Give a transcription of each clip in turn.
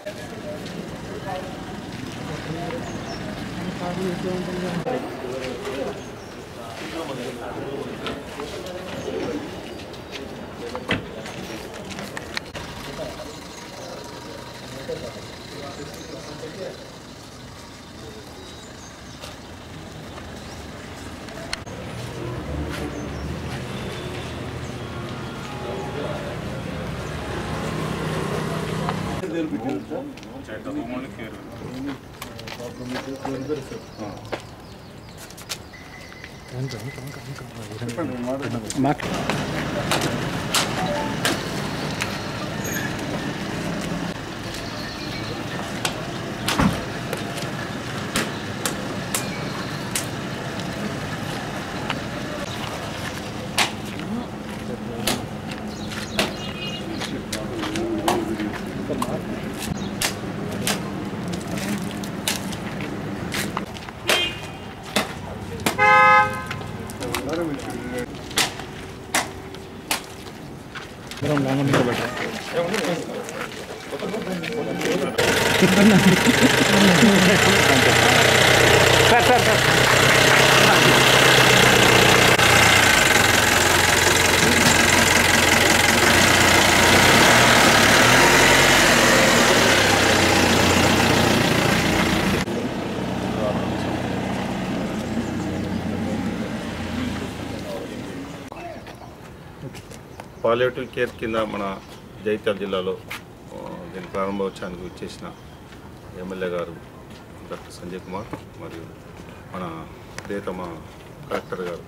palliative care కింద మన జైత్యాల జిల్లాలో ఆ, దీని ప్రారంభోత్సవానికి వచ్చేసిన ఎమ్మెల్యే గారు డాక్టర్ సంజయ్ కుమార్ మరియు మన ప్రియతమ కలెక్టర్ గారు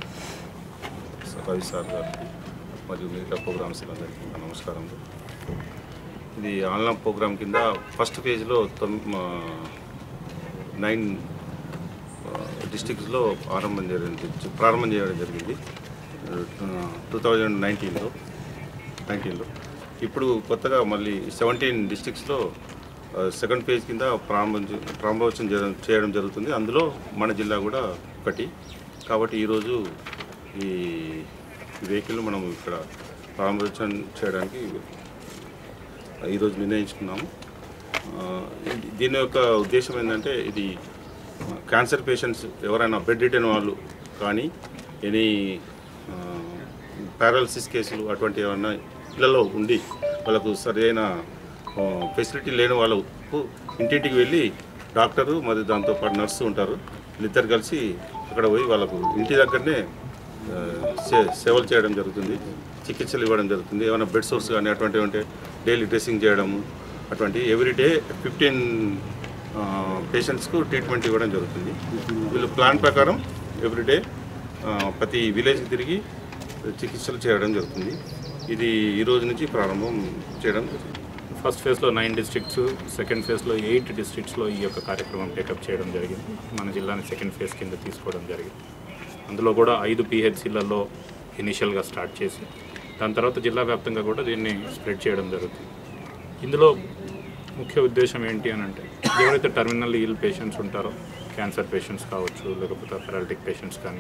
రవి సార్ గారికి మరియు మిగతా ప్రోగ్రామ్స్ అందరికీ నా నమస్కారములు ఇది ఆన్లైన్ ప్రోగ్రామ్ కింద ఫస్ట్ ఫేజ్లో తొమ్ నైన్ డిస్టిక్స్లో ఆరంభం జరిగింది ప్రారంభం చేయడం జరిగింది టూ థౌజండ్ నైన్టీన్లో నైన్టీన్లో ఇప్పుడు కొత్తగా మళ్ళీ సెవెంటీన్ డిస్టిక్స్లో సెకండ్ ఫేజ్ కింద ప్రారంభం చే- ప్రారంభోత్సవం చేయడం చేయడం జరుగుతుంది అందులో మన జిల్లా కూడా ఒకటి కాబట్టి ఈరోజు ఈ వెహికల్ మనం ఇక్కడ ప్రారంభోత్సవం చేయడానికి ఈరోజు నిర్ణయించుకున్నాము ఆ, ఇది- దీని యొక్క ఉద్దేశం ఏంటంటే ఇది క్యాన్సర్ పేషెంట్స్ ఎవరైనా బెడ్ రిటర్న్ వాళ్ళు కానీ ఎనీ పారాలసిస్ కేసులు అటువంటి ఏమన్నా ఇళ్లలో ఉండి వాళ్ళకు సరైన ఫెసిలిటీ లేని వాళ్ళకు ఇంటింటికి వెళ్ళి డాక్టరు మరియు దాంతోపాటు నర్సు ఉంటారు వీళ్ళిద్దరు కలిసి అక్కడ పోయి వాళ్ళకు ఇంటి దగ్గరనే ఆ, సే- సేవలు చేయడం జరుగుతుంది చికిత్సలు ఇవ్వడం జరుగుతుంది ఏమైనా బెడ్ సోర్స్ కానీ అటువంటివి ఉంటే డైలీ డ్రెస్సింగ్ చేయడము అటువంటి ఎవ్రీ డే ఫిఫ్టీన్ పేషెంట్స్కు ట్రీట్మెంట్ ఇవ్వడం జరుగుతుంది వీళ్ళు ప్లాన్ ప్రకారం ఎవ్రీడే ప్రతి విలేజ్కి తిరిగి చికిత్సలు చేయడం జరుగుతుంది ఇది ఈ రోజు నుంచి ప్రారంభం చేయడం జరుగుతుంది ఫస్ట్ ఫేజ్లో నైన్ డిస్ట్రిక్ట్స్ సెకండ్ ఫేజ్లో ఎయిట్ డిస్ట్రిక్ట్స్లో ఈ యొక్క కార్యక్రమం టేకప్ చేయడం జరిగింది మన జిల్లాని సెకండ్ ఫేజ్ కింద తీసుకోవడం జరిగింది అందులో కూడా ఐదు పిహెచ్సిలలో ఇనిషియల్గా స్టార్ట్ చేసి దాని తర్వాత జిల్లా వ్యాప్తంగా కూడా దీన్ని స్ప్రెడ్ చేయడం జరుగుతుంది ఇందులో ముఖ్య ఉద్దేశం ఏంటి అని అంటే ఎవరైతే టర్మినల్ ఇల్ పేషెంట్స్ ఉంటారో క్యాన్సర్ పేషెంట్స్ కావచ్చు లేకపోతే పెరాలిటిక్ పేషెంట్స్ కానీ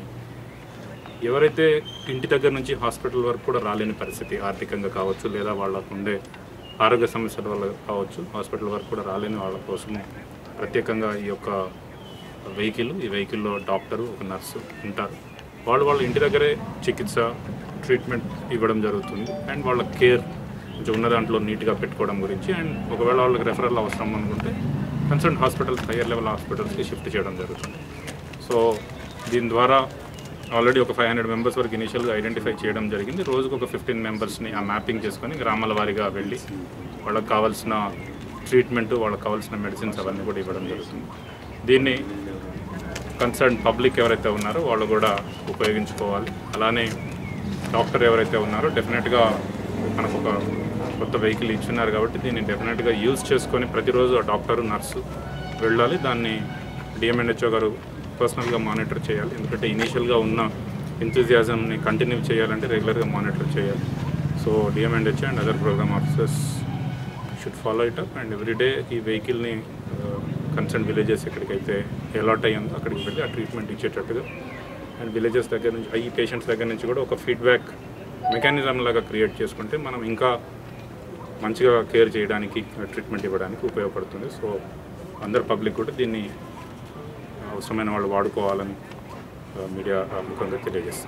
ఎవరైతే ఇంటి దగ్గర నుంచి హాస్పిటల్ వరకు కూడా రాలేని పరిస్థితి ఆర్థికంగా కావచ్చు లేదా వాళ్ళకు ఉండే ఆరోగ్య సమస్యల వల్ల కావచ్చు హాస్పిటల్ వరకు కూడా రాలేని వాళ్ళ కోసం ప్రత్యేకంగా ఈ యొక్క వెహికల్ ఈ వెహికల్లో డాక్టరు ఒక నర్సు ఉంటారు వాళ్ళు వాళ్ళ ఇంటి దగ్గరే చికిత్స ట్రీట్మెంట్ ఇవ్వడం జరుగుతుంది అండ్ వాళ్ళ కేర్ కొంచెం ఉన్న దాంట్లో నీట్గా పెట్టుకోవడం గురించి అండ్ ఒకవేళ వాళ్ళకి రెఫరల్ అవసరం అనుకుంటే కన్సర్న్ హాస్పిటల్స్ హయ్యర్ లెవెల్ హాస్పిటల్స్కి షిఫ్ట్ చేయడం జరుగుతుంది సో దీని ద్వారా ఆల్రెడీ ఒక ఫైవ్ హండ్రెడ్ మెంబర్స్ వరకు ఇనిషియల్గా ఐడెంటిఫై చేయడం జరిగింది రోజుకు ఒక ఫిఫ్టీన్ మెంబర్స్ని ఆ మ్యాపింగ్ చేసుకొని గ్రామాల వారీగా వెళ్ళి వాళ్ళకి కావాల్సిన ట్రీట్మెంట్ వాళ్ళకి కావాల్సిన మెడిసిన్స్ అవన్నీ కూడా ఇవ్వడం జరుగుతుంది దీన్ని కన్సర్న్ పబ్లిక్ ఎవరైతే ఉన్నారో వాళ్ళు కూడా ఉపయోగించుకోవాలి అలానే డాక్టర్ ఎవరైతే ఉన్నారో డెఫినెట్గా మనకు ఒక కొత్త వెహికల్ ఇచ్చున్నారు కాబట్టి దీన్ని డెఫినెట్గా యూజ్ చేసుకొని ప్రతిరోజు ఆ డాక్టర్ నర్సు వెళ్ళాలి దాన్ని డిఎంఎన్హెచ్ఓ గారు పర్సనల్గా మానిటర్ చేయాలి ఎందుకంటే ఇనీషియల్గా ఉన్న ఎంతూజియాజంని కంటిన్యూ చేయాలంటే రెగ్యులర్గా మానిటర్ చేయాలి so DMNHO and other programme officers should follow it up and every day ఈ వెహికల్ని కన్సర్న్ విలేజెస్ ఎక్కడికైతే అలాట్ అయ్యిందో అక్కడికి వెళ్ళి ఆ ట్రీట్మెంట్ ఇచ్చేటట్టుగా అండ్ విలేజెస్ దగ్గర నుంచి ఈ పేషెంట్స్ దగ్గర నుంచి కూడా ఒక ఫీడ్బ్యాక్ మెకానిజం లాగా క్రియేట్ చేసుకుంటే మనం ఇంకా మంచిగా కేర్ చేయడానికి ట్రీట్మెంట్ ఇవ్వడానికి ఉపయోగపడుతుంది సో అందరు పబ్లిక్ కూడా దీన్ని అవసరమైన వాళ్ళు వాడుకోవాలని ఆ, మీడియా ఆ, ముఖంగా తెలియజేస్తాం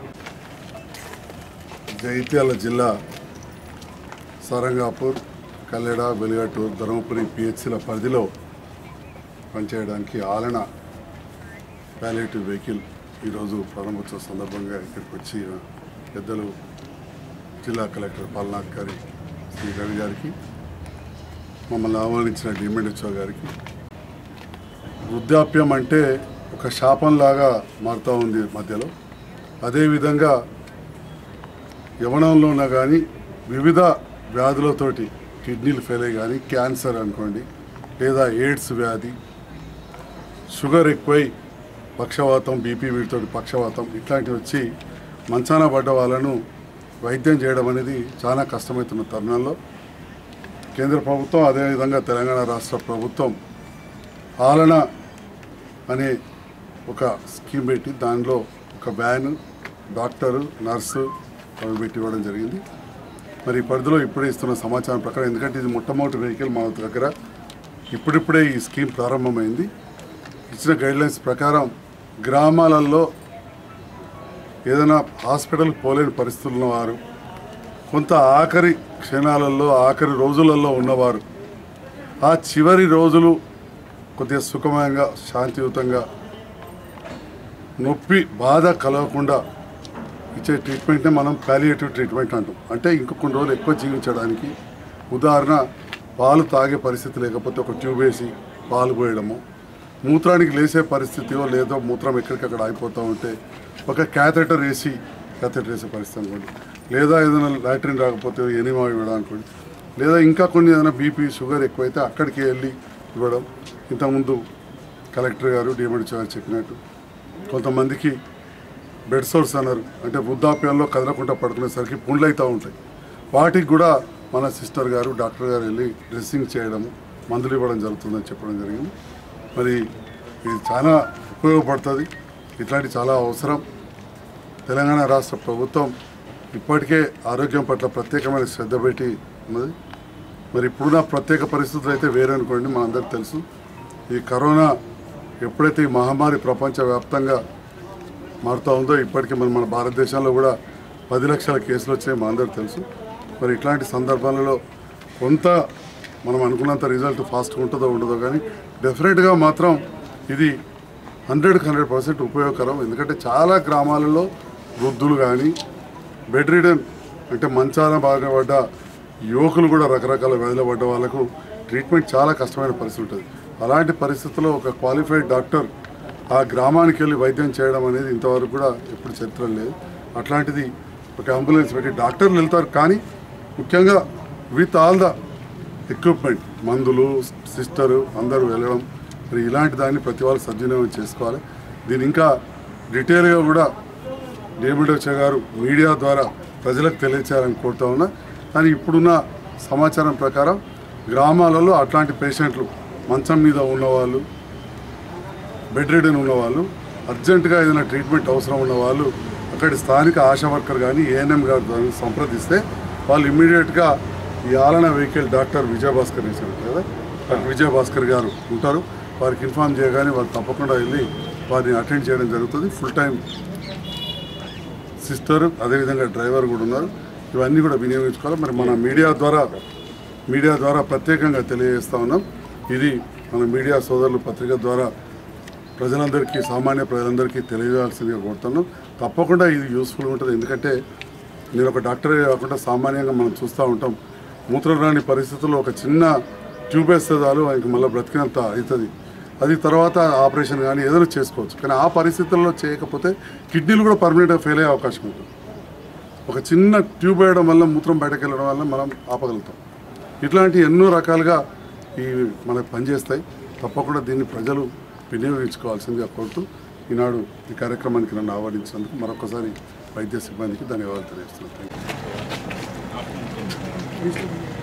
జగిత్యాల జిల్లా సరంగాపూర్ కల్లెడ వెలుగటూరు ధర్మపురి పిహెచ్సిల పరిధిలో పనిచేయడానికి ఆలన ప్యాలేటివ్ వెహికల్ ఈరోజు ప్రారంభోత్సవ సందర్భంగా ఇక్కడికి వచ్చి పెద్దలు జిల్లా కలెక్టర్ పాలనాథ్ గారి శ్రీ రవి గారికి మమ్మల్ని ఆహ్వానించిన డిఎంఎడ్హెచ్ఓ గారికి వృద్ధాప్యం అంటే ఒక శాపంలాగా మారుతూ ఉంది మధ్యలో అదేవిధంగా యవనంలో ఉన్నా కానీ వివిధ వ్యాధులతోటి కిడ్నీలు ఫెయిల్ అయ్యి కానీ క్యాన్సర్ అనుకోండి లేదా ఎయిడ్స్ వ్యాధి షుగర్ ఎక్కువై పక్షవాతం బీపీ వీటితో పక్షవాతం ఇట్లాంటివి వచ్చి మంచాన పడ్డ వాళ్ళను వైద్యం చేయడం అనేది చాలా కష్టమవుతున్న తరుణంలో కేంద్ర ప్రభుత్వం అదేవిధంగా తెలంగాణ రాష్ట్ర ప్రభుత్వం ఆలన అనే ఒక స్కీమ్ పెట్టి దానిలో ఒక వ్యాన్ డాక్టరు నర్సు అవి పెట్టి ఇవ్వడం జరిగింది మరి ఈ పరిధిలో ఇప్పుడే ఇస్తున్న సమాచారం ప్రకారం ఎందుకంటే ఇది మొట్టమొదటి వెహికల్ మా దగ్గర ఇప్పుడిప్పుడే ఈ స్కీమ్ ప్రారంభమైంది ఇచ్చిన గైడ్లైన్స్ ప్రకారం గ్రామాలలో ఏదైనా హాస్పిటల్ పోలేని పరిస్థితులు ఉన్నవారు కొంత ఆఖరి క్షణాలలో ఆఖరి రోజులలో ఉన్నవారు ఆ చివరి రోజులు కొద్దిగా సుఖమయంగా శాంతియుతంగా నొప్పి బాధ కలగకుండా ఇచ్చే ట్రీట్మెంట్నే మనం పాలియేటివ్ ట్రీట్మెంట్ అంటాం అంటే ఇంక కొన్ని రోజులు ఎక్కువ జీవించడానికి ఉదాహరణ పాలు తాగే పరిస్థితి లేకపోతే ఒక ట్యూబ్ వేసి పాలు పోయడము మూత్రానికి లేసే పరిస్థితిలో లేదో మూత్రం ఎక్కడికక్కడ అయిపోతూ ఉంటే ఒక క్యాథెటర్ వేసి క్యాథెటర్ వేసే పరిస్థితి అనుకోండి లేదా ఏదైనా లాట్రిన్ రాకపోతే ఎనిమా ఇవ్వడం అనుకోండి లేదా ఇంకా కొన్ని ఏదైనా బీపీ షుగర్ ఎక్కువైతే అక్కడికి వెళ్ళి ఇవ్వడం ఇంతకుముందు కలెక్టర్ గారు డిఎంఎడ్ గారు చెప్పినట్టు కొంతమందికి బెడ్ సోర్స్ అన్నారు అంటే వృద్ధాప్యంలో కదలకుండా పడుకునేసరికి పుండ్లు అవుతూ ఉంటాయి వాటికి కూడా మన సిస్టర్ గారు డాక్టర్ గారు వెళ్ళి డ్రెస్సింగ్ చేయడము మందులు ఇవ్వడం జరుగుతుందని చెప్పడం జరిగింది మరి ఇది చాలా ఉపయోగపడుతుంది ఇట్లాంటి చాలా అవసరం తెలంగాణ రాష్ట్ర ప్రభుత్వం ఇప్పటికే ఆరోగ్యం పట్ల ప్రత్యేకమైన శ్రద్ధ పెట్టి ఉన్నది మరి ఇప్పుడున్న ప్రత్యేక పరిస్థితులు అయితే వేరే అనుకోండి మనందరికీ తెలుసు ఈ కరోనా ఎప్పుడైతే ఈ మహమ్మారి ప్రపంచవ్యాప్తంగా మారుతూ ఉందో ఇప్పటికీ మన మన భారతదేశంలో కూడా పది లక్షల కేసులు వచ్చాయి మా అందరికి తెలుసు మరి ఇట్లాంటి సందర్భాలలో కొంత మనం అనుకున్నంత రిజల్ట్ ఫాస్ట్గా ఉంటుందో ఉండదో కానీ డెఫినెట్గా మాత్రం ఇది హండ్రెడ్కి హండ్రెడ్ పర్సెంట్ ఉపయోగకరం ఎందుకంటే చాలా గ్రామాలలో వృద్ధులు కానీ బెడ్ రిడన్ అంటే మంచాన బాగా పడ్డ యువకులు కూడా రకరకాల వ్యాధులు పడ్డ వాళ్ళకు ట్రీట్మెంట్ చాలా కష్టమైన పరిస్థితి ఉంటుంది అలాంటి పరిస్థితుల్లో ఒక క్వాలిఫైడ్ డాక్టర్ ఆ గ్రామానికి వెళ్ళి వైద్యం చేయడం అనేది ఇంతవరకు కూడా ఎప్పుడు చరిత్ర లేదు అట్లాంటిది ఒక అంబులెన్స్ పెట్టి డాక్టర్లు వెళ్తారు కానీ ముఖ్యంగా విత్ ఆల్ ద ఎక్విప్మెంట్ మందులు సిస్టరు అందరూ వెళ్ళడం మరి ఇలాంటి దాన్ని ప్రతి వాళ్ళు సద్వినియోగం చేసుకోవాలి దీని ఇంకా డీటెయిల్గా కూడా డిఎండిఓ గారు మీడియా ద్వారా ప్రజలకు తెలియచేయాలని కోరుతా ఉన్నా కానీ ఇప్పుడున్న సమాచారం ప్రకారం గ్రామాలలో అట్లాంటి పేషెంట్లు మంచం మీద ఉన్నవాళ్ళు బెడ్ రిడన్ ఉన్నవాళ్ళు అర్జెంటుగా ఏదైనా ట్రీట్మెంట్ అవసరం ఉన్న వాళ్ళు అక్కడి స్థానిక ఆశా వర్కర్ కానీ ఏఎన్ఎం గారు దాన్ని సంప్రదిస్తే వాళ్ళు ఇమ్మీడియట్గా ఈ ఆలన వెహికల్ డాక్టర్ విజయభాస్కర్ వేశారు కదా డాక్టర్ విజయభాస్కర్ గారు ఉంటారు వారికి ఇన్ఫామ్ చేయగానే వారు తప్పకుండా వెళ్ళి వారిని అటెండ్ చేయడం జరుగుతుంది ఫుల్ టైం సిస్టర్ అదేవిధంగా డ్రైవర్ కూడా ఉన్నారు ఇవన్నీ కూడా వినియోగించుకోవాలి మరి మన మీడియా ద్వారా మీడియా ద్వారా ప్రత్యేకంగా తెలియజేస్తా ఉన్నాం ఇది మన మీడియా సోదరులు పత్రిక ద్వారా ప్రజలందరికీ సామాన్య ప్రజలందరికీ తెలియజేయాల్సిందిగా కోరుతున్నాం తప్పకుండా ఇది యూస్ఫుల్ ఉంటుంది ఎందుకంటే నేను ఒక డాక్టరే కాకుండా సామాన్యంగా మనం చూస్తూ ఉంటాం మూత్రం రాని పరిస్థితుల్లో ఒక చిన్న ట్యూబ్ వేస్తే చాలు ఆయనకి మళ్ళీ బ్రతికినంత అవుతుంది అది తర్వాత ఆపరేషన్ కానీ ఏదైనా చేసుకోవచ్చు కానీ ఆ పరిస్థితుల్లో చేయకపోతే కిడ్నీలు కూడా పర్మనెంట్గా ఫెయిల్ అయ్యే అవకాశం ఉంటుంది ఒక చిన్న ట్యూబ్ వేయడం వల్ల మూత్రం బయటకు వెళ్ళడం వల్ల మనం ఆపగలుగుతాం ఇట్లాంటి ఎన్నో రకాలుగా ఈ మనకు పనిచేస్తాయి తప్పకుండా దీన్ని ప్రజలు వినియోగించుకోవాల్సిందిగా కోరుతూ ఈనాడు ఈ కార్యక్రమానికి నన్ను ఆహ్వానించినందుకు మరొకసారి వైద్య సిబ్బందికి ధన్యవాదాలు తెలియజేస్తున్నాను థ్యాంక్ యూ